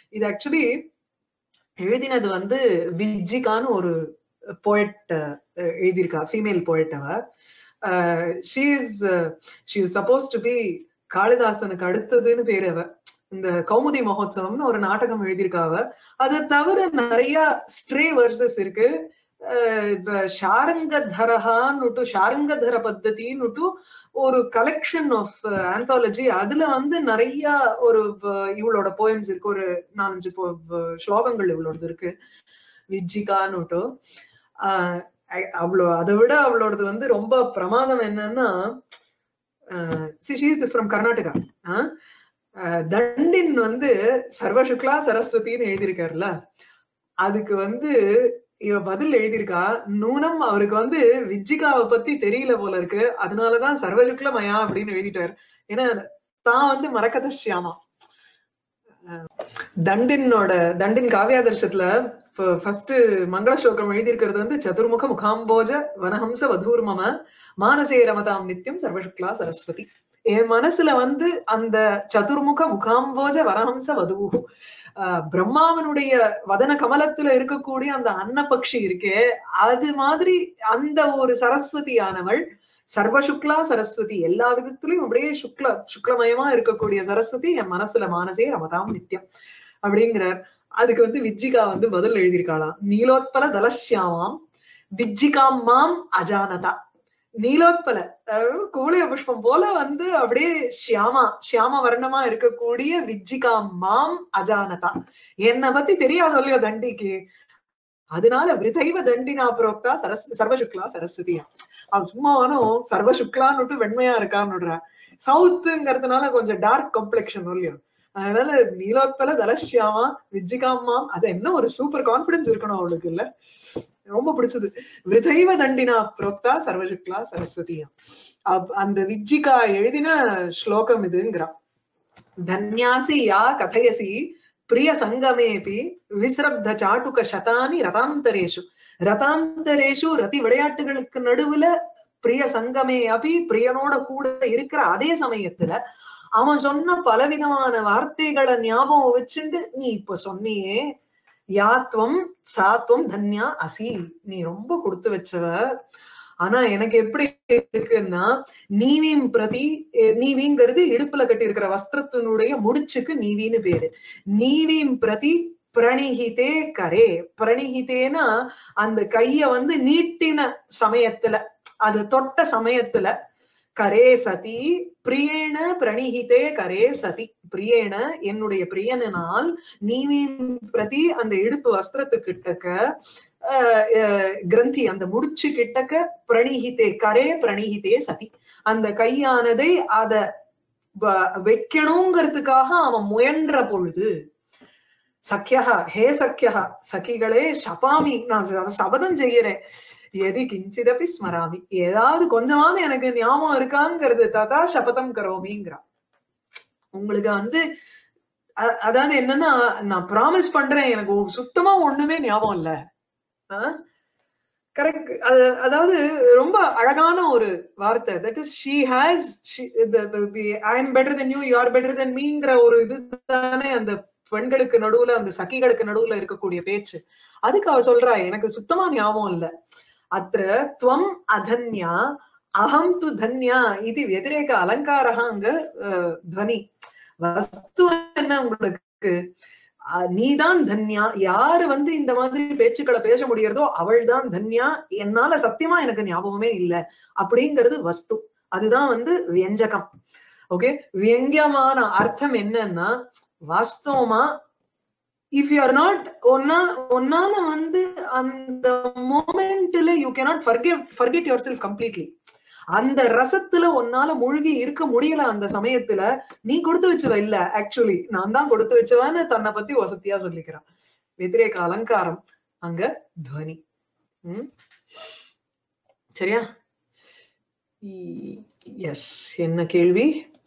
இது ஆக்சுவலி எழுதினது வந்து விஜிகான்னு ஒரு போயட் எழுதியிருக்கா ஃபீமேல் போயட் அவ she is she is suppose to be காளிதாசனுக்கு அடுத்ததுன்னு பேரு அவ இந்த கௌமுதி மகோத்சவம்னு ஒரு நாடகம் எழுதியிருக்கா அவ அதை தவிர நிறைய ஸ்ட்ரே வர்சஸ் இருக்கு அஹ் இப்ப ஷாரங்கதரஹான்னுட்டு ஷாரங்கதர பத்ததின்னுட்டு ஒரு கலெக்ஷன் ஆஃப் ஆந்தாலஜி அதுல வந்து நிறைய ஒரு வ- இவளோட போயம்ஸ் இருக்கு ஒரு நாலஞ்சு po- வ- ஸ்லோகங்கள் இவளோடது இருக்கு விஜிகான்னுட்டு ஆஹ் அ- அவ்வளோ அதை விட அவளோடது வந்து ரொம்ப பிரமாதம் என்னன்னா ஃப்ரம் கர்நாடகா ஆஹ் அஹ் தண்டின் வந்து சர்வசுக்லா சரஸ்வதின்னு எழுதியிருக்காருல்ல அதுக்கு வந்து இவ பதில் எழுதியிருக்கா நூனம் அவருக்கு வந்து விஜிகாவை பத்தி தெரியல போல இருக்கு அதனாலதான் சர்வசுக்ல மயா அப்படின்னு எழுதிட்டாரு ஏன்னா தான் வந்து மரகத ஷியாமா அஹ் தண்டினோட தண்டின் காவியாதர்ஷத்துல ஃபர்ஸ்ட் மங்கள ஸ்லோகம் எழுதியிருக்கிறது வந்து சதுர்முக முகாம்போஜ வனஹம்ச வதூர்மம மானசே ரமதாம் நித்யம் சர்வசுக்லா சரஸ்வதி என் மனசுல வந்து அந்த சதுர்முக முகாம்போஜ வரஹம்ச வதுவு ஆஹ் பிரம்மாவனுடைய வதன கமலத்துல இருக்கக்கூடிய அந்த அன்னபக்ஷி இருக்கே அது மாதிரி அந்த ஒரு சரஸ்வதியானவள் சர்வசுக்லா சரஸ்வதி எல்லா விதத்திலையும் அப்படியே சுக்ல சுக்லமயமா இருக்கக்கூடிய சரஸ்வதி என் மனசுல மானசே ரமதாம் நித்யம் அப்படிங்கிறார் அதுக்கு வந்து விஜிகா வந்து பதில் எழுதியிருக்காளாம் நீலோத்பல தலஷ்யாமாம் விஜிகாம் மாம் அஜானதா நீலோத்பல அதாவது குவளைய புஷ்பம் போல வந்து அப்படியே ஷியாமா ஷியாம வர்ணமா இருக்கக்கூடிய விஜிகா மாம் அஜானதா என்னை பத்தி தெரியாது இல்லையோ தண்டிக்கு அதனால விதைவ தண்டினா புரோக்தா சரஸ் சர்வசுக்லா சரஸ்வதியா அவ சும்மாவானும் சர்வசுக்லான்னுட்டு வெண்மையா இருக்கான்னுடுறா சவுத்துங்கிறதுனால கொஞ்சம் டார்க் காம்ப்ளெக்ஷன் இல்லையோ அதனால நீலோத்பல தலஷ்யாமா விஜிகாமாம் அது என்ன ஒரு சூப்பர் கான்பிடன்ஸ் இருக்கணும் அவளுக்கு இல்ல ரொம்ப பிடிச்சது விதைவ தண்டினா புரோக்தா சர்வசுக்லா சரஸ்வதியா அப்- அந்த விஜிகா எழுதின ஸ்லோகம் இதுங்கிறா தன்யாசி யா கதயசி பிரிய சங்கமேபி விஸ்ரப்த சாட்டுக சதானி ரதாந்தரேஷு ரதாந்தரேஷு ரதி விளையாட்டுகளுக்கு நடுவுல பிரிய சங்கமே அபி பிரியனோட கூட இருக்கிற அதே சமயத்துல அவன் சொன்ன பலவிதமான வார்த்தைகளை ஞாபகம் வச்சுண்டு நீ இப்ப சொன்னியே யாத்வம் சாத்வம் தன்யா அசி நீ ரொம்ப கொடுத்து வச்சவ ஆனா எனக்கு எப்படி இருக்குன்னா நீவியும் பிரதி அஹ் நீவிங்கிறது இடுப்புல கட்டி இருக்கிற வஸ்திரத்தினுடைய முடிச்சுக்கு நீவின்னு பேரு நீவியும் பிரதி பிரணிகிதே கரே பிரணிகிதேனா அந்த கைய வந்து நீட்டின சமயத்துல அது தொட்ட சமயத்துல கரே சதி பிரியேன பிரணிகிதே கரே சதி பிரியேன என்னுடைய பிரியனால் நீவின் பிரதி அந்த இடுப்பு வஸ்திரத்துக்கிட்டக்க ஆஹ் ஆஹ் கிரந்தி அந்த முடிச்சு கிட்டக்க பிரணிகிதே கரே பிரணிகிதே சதி அந்த கையானதை அத வ- வைக்கணுங்கிறதுக்காக அவன் முயன்ற பொழுது சக்கியா ஹே சக்கியா சகிகளே சபாமி நான் ச- சபதம் செய்யறேன் எதி கிஞ்சிதப்பி ஸ்மராமி ஏதாவது கொஞ்சமாவது எனக்கு ஞாபகம் இருக்காங்கிறது ததா சபதம் கரோமிங்கிறா உங்களுக்கு வந்து அ- அதாவது என்னன்னா நான் ப்ராமிஸ் பண்றேன் எனக்கு ஒ- சுத்தமா ஒண்ணுமே ஞாபகம் இல்ல கரெக்ட் அதாவது ரொம்ப அழகான ஒரு வார்த்தை that is she has I am better than you you are better than மீங்கிற ஒரு இது தானே அந்த பெண்களுக்கு நடுவுல அந்த சகிகளுக்கு நடுவுல இருக்கக்கூடிய பேச்சு அதுக்கு அவ சொல்றா எனக்கு சுத்தமா ஞாபகம் இல்ல அத்த துவம் அதன்யா அகம் து தன்யா இது வெதிரேக அலங்காரா அங்க அஹ், துவனி வஸ்து என்ன உங்களுக்கு அஹ், நீதான் தன்யா யாரு வந்து இந்த மாதிரி பேச்சுக்களை பேச முடியறதோ அவள்தான் தன்யா என்னால சத்தியமா எனக்கு ஞாபகமே இல்ல அப்படிங்கிறது வஸ்து அதுதான் வந்து வியஞ்சகம் ஓகே வியங்கியமான அர்த்தம் என்னன்னா வாஸ்தவமா இஃப் யூ ஆர் நாட் ஒன்னா ஒன்னால வந்து அந்த மோமெண்ட்ல you cannot forget forget yourself completely அந்த ரசத்துல உன்னால மூழ்கி இருக்க முடியல அந்த சமயத்துல நீ கொடுத்து வச்சவ இல்ல ஆக்சுவலி நான் தான் கொடுத்து வச்சவன்னு தன்னை பத்தி வசதியா சொல்லிக்கிறான் வெதிரேக அலங்காரம் அங்க துவனி ம் சரியா எஸ் என்ன கேள்வி